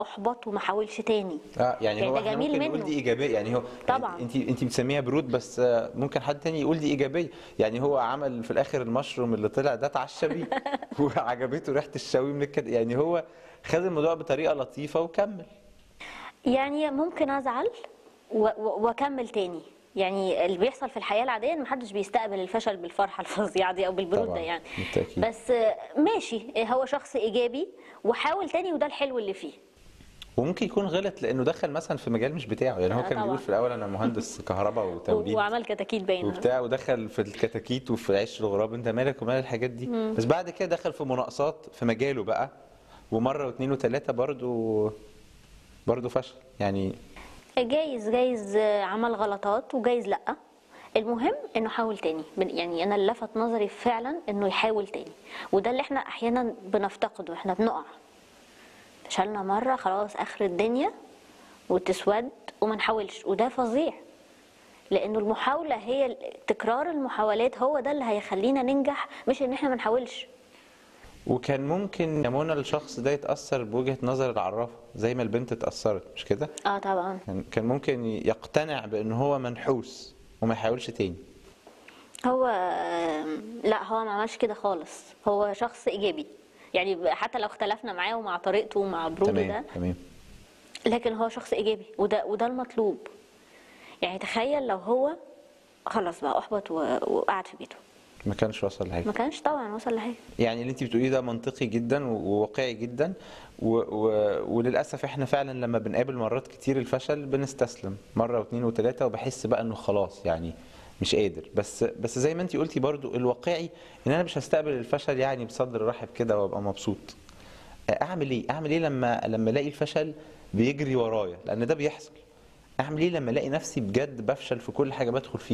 احبط وما حاولش تاني اه يعني يعني هو ده احنا جميل ممكن نقول منه. دي ايجابيه يعني هو طبعاً. انت انت بتسميها برود بس آه، ممكن حد تاني يقول دي ايجابيه يعني هو عمل في الاخر المشروم اللي طلع ده اتعشى بيه وعجبته ريحه الشوي من الكد يعني هو خد الموضوع بطريقه لطيفه وكمل يعني ممكن ازعل و- و- واكمل تاني يعني اللي بيحصل في الحياه العاديه ان محدش بيستقبل الفشل بالفرحه الفظيعه دي او بالبروده طبعاً، يعني بالتأكيد. بس آه، ماشي هو شخص ايجابي وحاول تاني وده الحلو اللي فيه وممكن يكون غلط لانه دخل مثلا في مجال مش بتاعه يعني هو آه، كان طبعاً. بيقول في الاول انا مهندس كهرباء وتوليد وعمل كتاكيت باينه وبتاع ودخل في الكتاكيت وفي عيش الغراب انت مالك ومال الحاجات دي بس بعد كده دخل في مناقصات في مجاله بقى ومره واثنين وثلاثه برضو برضو فشل يعني جايز جايز آه، عمل غلطات وجايز لا المهم انه حاول تاني بن- يعني انا اللي لفت نظري فعلا انه يحاول تاني وده اللي احنا احيانا بنفتقده احنا بنقع فشلنا مره خلاص اخر الدنيا وتسود وما نحاولش وده فظيع لانه المحاوله هي ال- تكرار المحاولات هو ده اللي هيخلينا ننجح مش ان احنا ما نحاولش وكان ممكن يا منى الشخص ده يتاثر بوجهه نظر العرافه زي ما البنت اتاثرت مش كده اه طبعا كان كان ممكن يقتنع بان هو منحوس وما يحاولش تاني هو آم، لا هو ما عملش كده خالص هو شخص ايجابي يعني حتى لو اختلفنا معاه ومع طريقته ومع بروده ده تمام تمام لكن هو شخص ايجابي وده وده المطلوب يعني تخيل لو هو خلاص بقى احبط و- وقعد في بيته ما كانش وصل لحاجه ما كانش طبعا وصل لحاجه يعني اللي انت بتقوليه ده منطقي جدا و- وواقعي جدا و... و... وللاسف احنا فعلا لما بنقابل مرات كتير الفشل بنستسلم مره واثنين وثلاثه وبحس بقى انه خلاص يعني مش قادر بس بس زي ما انت قلتي برضو الواقعي ان انا مش هستقبل الفشل يعني بصدر رحب كده وابقى مبسوط اعمل ايه اعمل ايه لما لما الاقي الفشل بيجري ورايا لان ده بيحصل اعمل ايه لما الاقي نفسي بجد بفشل في كل حاجه بدخل فيها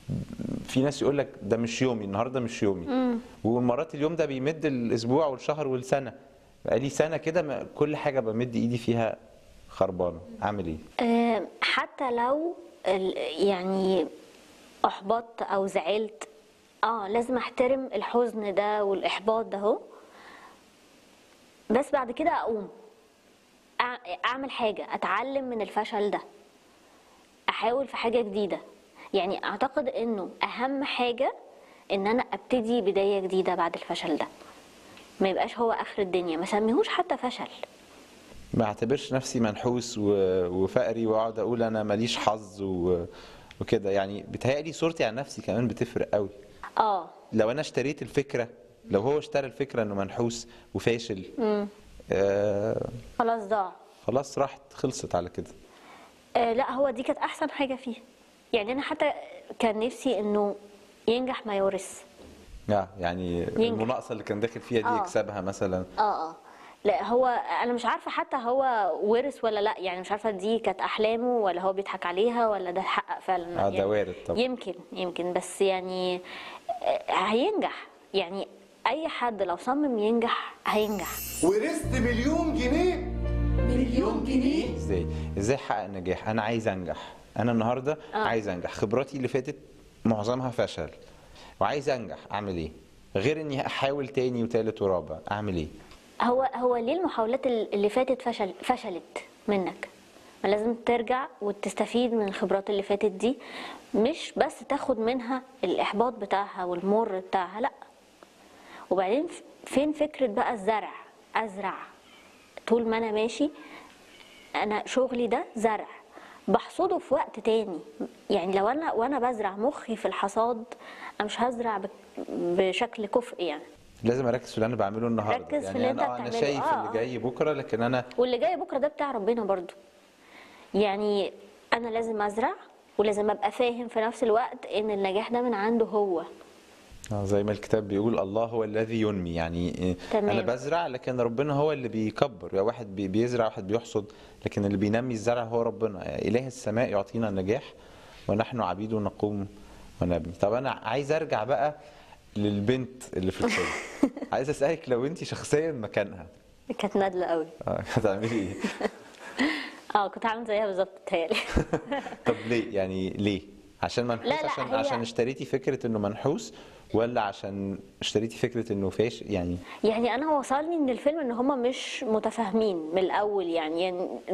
في ناس يقول لك ده مش يومي النهارده مش يومي ومرات اليوم ده بيمد الاسبوع والشهر والسنه بقالي سنه كده ما- كل حاجه بمد ايدي فيها خربانه اعمل ايه آم، حتى لو ال- يعني احبطت او زعلت اه لازم احترم الحزن ده والاحباط ده اهو بس بعد كده اقوم أع- اعمل حاجه اتعلم من الفشل ده احاول في حاجه جديده يعني اعتقد انه اهم حاجه ان انا ابتدي بدايه جديده بعد الفشل ده ما يبقاش هو اخر الدنيا ما سميهوش حتى فشل ما اعتبرش نفسي منحوس و- وفقري واقعد اقول انا ماليش حظ و- وكده يعني بتهيألي صورتي عن نفسي كمان بتفرق قوي اه لو انا اشتريت الفكره لو هو اشترى الفكره انه منحوس وفاشل آه خلاص ضاع خلاص راحت خلصت على كده آه لا هو دي كانت احسن حاجه فيه يعني انا حتى كان نفسي انه ينجح ما يورث آه يعني المناقصه اللي كان داخل فيها دي آه. يكسبها مثلا اه اه لا هو انا مش عارفه حتى هو ورث ولا لا يعني مش عارفه دي كانت احلامه ولا هو بيضحك عليها ولا ده حقق فعلا آه، ده يعني وارد طبعا. يمكن يمكن بس يعني آه، هينجح يعني اي حد لو صمم ينجح هينجح ورثت مليون جنيه مليون جنيه ازاي ازاي احقق نجاح انا عايز انجح انا النهارده آه. عايز انجح خبراتي اللي فاتت معظمها فشل وعايز انجح اعمل ايه غير اني احاول تاني وتالت ورابع اعمل ايه هو هو ليه المحاولات اللي فاتت فشل فشلت منك ما لازم ترجع وتستفيد من الخبرات اللي فاتت دي مش بس تاخد منها الإحباط بتاعها والمر بتاعها لا وبعدين ف- فين فكرة بقى الزرع أزرع طول ما أنا ماشي أنا شغلي ده زرع بحصده في وقت تاني يعني لو أنا وأنا بزرع مخي في الحصاد أنا مش هزرع بك- بشكل كفء يعني لازم اركز في اللي انا بعمله النهارده ركز في يعني اللي انا أنت آه، انا بتعمله. شايف آه، اللي آه. جاي بكره لكن انا واللي جاي بكره ده بتاع ربنا برضو يعني انا لازم ازرع ولازم ابقى فاهم في نفس الوقت ان النجاح ده من عنده هو آه، زي ما الكتاب بيقول الله هو الذي ينمي يعني إيه، تمام. انا بزرع لكن ربنا هو اللي بيكبر يعني واحد بي- بيزرع واحد بيحصد لكن اللي بينمي الزرع هو ربنا اله السماء يعطينا النجاح ونحن عبيد نقوم ونبني طب انا عايز ارجع بقى للبنت اللي في الفيلم عايز اسالك لو انت شخصيا مكانها كانت نادله قوي آه، هتعملي ايه اه كنت عامل زيها بالظبط بتهيألي طب ليه يعني ليه عشان منحوس لا، لا، عشان هي- عشان اشتريتي فكره انه منحوس ولا عشان اشتريتي فكره انه فاش يعني يعني انا وصلني من الفيلم ان هم مش متفاهمين من الاول يعني, يعني